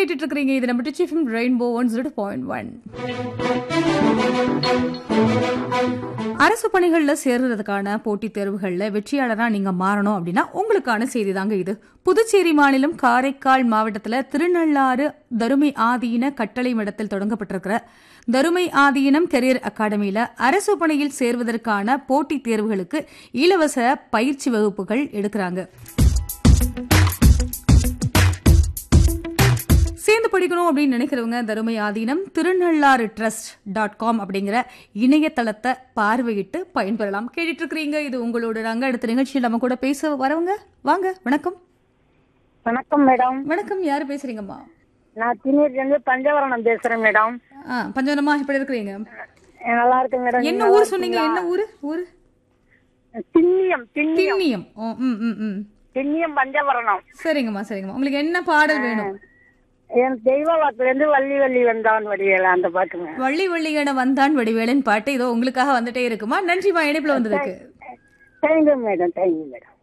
கேட்டுட்டு இருக்கிறீங்க இது நம்ம டிச்சிஃபிம் rainbow one zero point one அரசு பணிகளில் சேர்றதுக்கான போட்டித் தேர்வுகளில் வெற்றியாளராக நீங்கள் மாறணும் அப்படின்னா உங்களுக்கான செய்தி தாங்க இது புதுச்சேரி மாநிலம் காரைக்கால் மாவட்டத்தில் திருநள்ளாறு தருமை ஆதீன கட்டளை மடத்தில் தொடங்கப்பட்டிருக்கிற தருமை ஆதீனம் கெரியர் அகாடமியில் அரசு பணியில் சேர்வதற்கான போட்டித் தேர்வுகளுக்கு இலவச பயிற்சி வகுப்புகள் எடுக்கிறாங்க சேர்ந்து படிக்கணும் அப்படின்னு நினைக்கிறவங்க Dharumai Adheenam Thirunallar trust dot com அப்படிங்கிற இணையதளத்தை பார்வையிட்டு பயன்பெறலாம் கேட்டுட்டு இருக்கிறீங்க இது உங்களோட நாங்க அடுத்த நிகழ்ச்சியில் நம்ம கூட பேச வரவங்க வாங்க வணக்கம் வணக்கம் மேடம் வணக்கம் யாரு பேசுறீங்கம்மா நான் திண்ணூர்ல இருந்து பஞ்சவரணம் பேசுறேன் மேடம் ஆ பஞ்சவனமா எப்படி இருக்கிறீங்க அஹ் நல்லா இருக்கேன் மேடம் என்ன ஊர் சொன்னீங்க என்ன ஊரு ஊரு திண்ணியம் திண்ணியம் திண்ணியம் ஓ ம் ம் ம் திண்ணியம் பஞ்சவரணம் சரிங்கம்மா சரிங்கம்மா உங்களுக்கு என்ன பாடல் வேணும் என் தெய்வ வாக்குல இருந்து வள்ளி வள்ளி வந்தான் வடிவேல அந்த பாட்டுங்க வள்ளி வள்ளியன வந்தான் வடிவேலன் பாட்டு இதோ உங்களுக்காக வந்துட்டே இருக்குமா நன்றிமா இணைப்புல வந்ததுக்கு தேங்க்யூ மேடம் தேங்க்யூ மேடம்